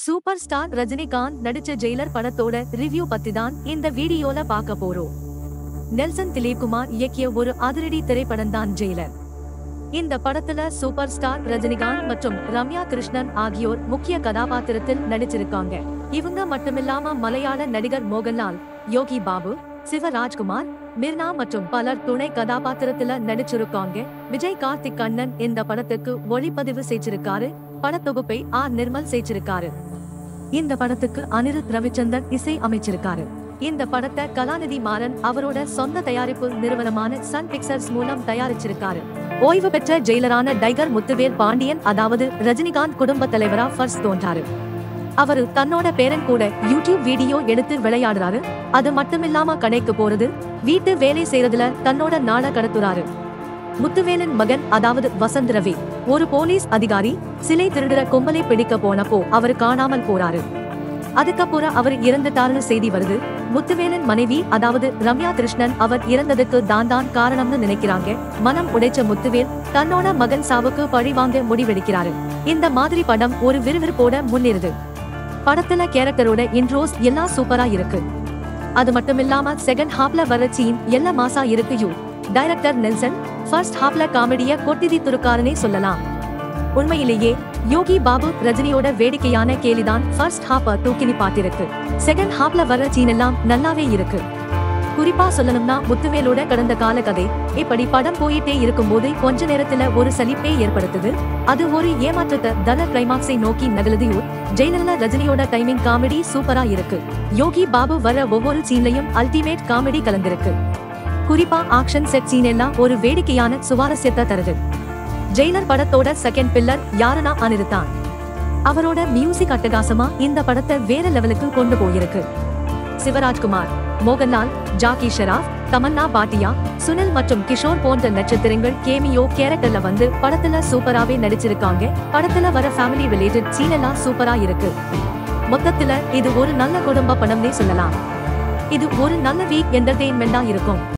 super star Rajinikanth நடிச்ச Jailer படத்தோட review பத்தி தான் இந்த வீடியோல பார்க்க போறோம் நெல்சன் திலீப்குமார் இயக்கிய ஒரு அதிரடி திரைப்படம் தான் ஜெயிலர் இந்த படத்துல சூப்பர் ஸ்டார் ரஜினிகாந்த் மற்றும் ரம்யா கிருஷ்ணன் ஆகியோர் முக்கிய கதாபாத்திரத்தில் நடிச்சிருக்காங்க இவங்க மட்டுமில்லாம மலையாள நடிகர் மோகன்லால் யோகி பாபு சிவராஜ்குமார் மிர்னா மற்றும் பலர் துணை கதாபாத்திரத்துல நடிச்சிருக்காங்க விஜய் கார்த்திக் கண்ணன் இந்த படத்துக்கு ஒளிப்பதிவு செய்திருக்காரு படத்தொகுப்பை ஆர் நிர்மல் செய்திருக்காரு இந்த படத்துக்கு அனிருத் ரவிச்சந்தர் இசை அமைச்சிருக்காரு இந்த படத்தை கலாநிதி மாறன் அவரோட சொந்த தயாரிப்பு நிறுவனமான சன் பிக்சர்ஸ் மூலம் தயாரிச்சிருக்காரு ஓய்வு பெற்ற ஜெயிலரான டைகர் முத்துவேல் பாண்டியன் அதாவது ரஜினிகாந்த் குடும்ப தலைவரா ஃபர்ஸ்ட் தோன்றாரு அவரு தன்னோட பேரன் கூட யூடியூப் வீடியோ எடுத்து விளையாடுறாரு அது மட்டுமில்லாம கடைக்கு போறது வீட்டு வேலை செய்யறதுல தன்னோட நாட கடத்துறாரு முத்துவேலன் மகன் அதாவது வசந்த் ரவி ஒரு போலீஸ் அதிகாரி சிலை திருடுற கும்பலை பிடிக்க போனப்போ அவர் காணாமல் போறாரு அதுக்கப்புறம் அவர் இறந்துட்டாருன்னு செய்தி வருது முத்துவேலன் மனைவி அதாவது ரம்யா கிருஷ்ணன் அவர் இறந்ததுக்கு தான் தான் காரணம்னு நினைக்கிறாங்க மனம் உடைச்ச முத்துவேல் தன்னோட மகன் சாவுக்கு பழி வாங்க முடிவெடுக்கிறாரு இந்த மாதிரி படம் ஒரு விறுவிறுப்போட முன்னேறுது படத்துல கேரக்டரோட இன்ட்ரோஸ் எல்லாம் சூப்பரா இருக்கு அது மட்டுமில்லாம செகண்ட் ஹாப்ல வர சீன் எல்லாம் மாசா இருக்கு யூ டைரக்டர் நெல்சன் ஃபர்ஸ்ட் ஹாப்ல காமெடிய கொட்டிதி துருக்காருனே சொல்லலாம் உண்மையிலேயே யோகி பாபு ரஜினியோட வேடிக்கையான கேலிதான் ஃபர்ஸ்ட் ஹாப்ப தூக்கினி பாத்திருக்கு செகண்ட் ஹாப்ல வர சீன் எல்லாம் நல்லாவே இருக்கு குறிப்பா சொல்லணும்னா முத்துவேலோட கடந்த கால கதை இப்படி படம் போயிட்டே இருக்கும்போது கொஞ்ச நேரத்துல ஒரு சலிப்பே ஏற்படுத்துது அது ஒரு ஏமாற்றத்தை தன கிளைமாக்ஸை நோக்கி நகலுதையூர் ஜெயலலிதா ரஜினியோட டைமிங் காமெடி சூப்பரா இருக்கு யோகி பாபு வர ஒவ்வொரு சீன்லயும் அல்டிமேட் காமெடி கலந்திருக்கு குறிப்பா ஆக்ஷன் செட் சீன் எல்லாம் ஒரு வேடிக்கையான சுவாரஸ்யத்தை தருது ஜெயிலர் படத்தோட செகண்ட் பில்லர் யாருனா அனிருத்தான் அவரோட மியூசிக் அட்டகாசமா இந்த படத்தை வேற லெவலுக்கு கொண்டு போயிருக்கு சிவராஜ்குமார் மோகன்லால் ஜாக்கி ஷெராப் தமன்னா பாட்டியா சுனில் மற்றும் கிஷோர் போன்ற நட்சத்திரங்கள் கேமியோ கேரக்டர்ல வந்து படத்துல சூப்பராவே நடிச்சிருக்காங்க படத்துல வர ஃபேமிலி ரிலேட்டட் சீன் எல்லாம் சூப்பரா இருக்கு மொத்தத்துல இது ஒரு நல்ல குடும்ப படம்னே சொல்லலாம் இது ஒரு நல்ல வீக் என்டர்டெயின்மெண்டா இருக்கும்